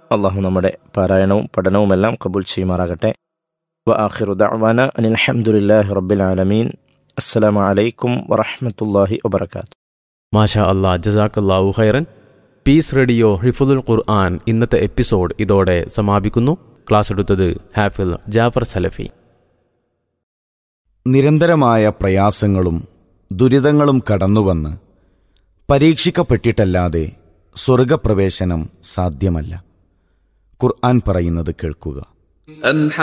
അള്ളാഹു നമ്മുടെ പാരായണവും പഠനവുമെല്ലാം കബൂൽ ചെയ്യുമാറാകട്ടെ വ ആഖിറു ദഅ്വാന അനിൽ ഹംദുലില്ലാഹി റബ്ബിൽ ആലമീൻ അസ്സലാമു അലൈക്കും വറഹ്മത്തുള്ളാഹി വബറകാതുഹു മാഷാ അല്ലാ ജസാക്കല്ലാഹു ഖൈറൻ പീസ് റേഡിയോ ഹിഫുദുൽ ഖുർആൻ ഇന്നത്തെ എപ്പിസോഡ് ഇതോടെ സമാപിക്കുന്നു ക്ലാസ് എടുത്തത് ഹാഫിൽ ജാഫർ സലഫി നിരന്തരമായ പ്രയാസങ്ങളും ദുരിതങ്ങളും കടന്നുവന്ന് പരീക്ഷിക്കപ്പെട്ടിട്ടല്ലാതെ സ്വർഗപ്രവേശനം സാധ്യമല്ല ഖുർആൻ പറയുന്നത് കേൾക്കുക أم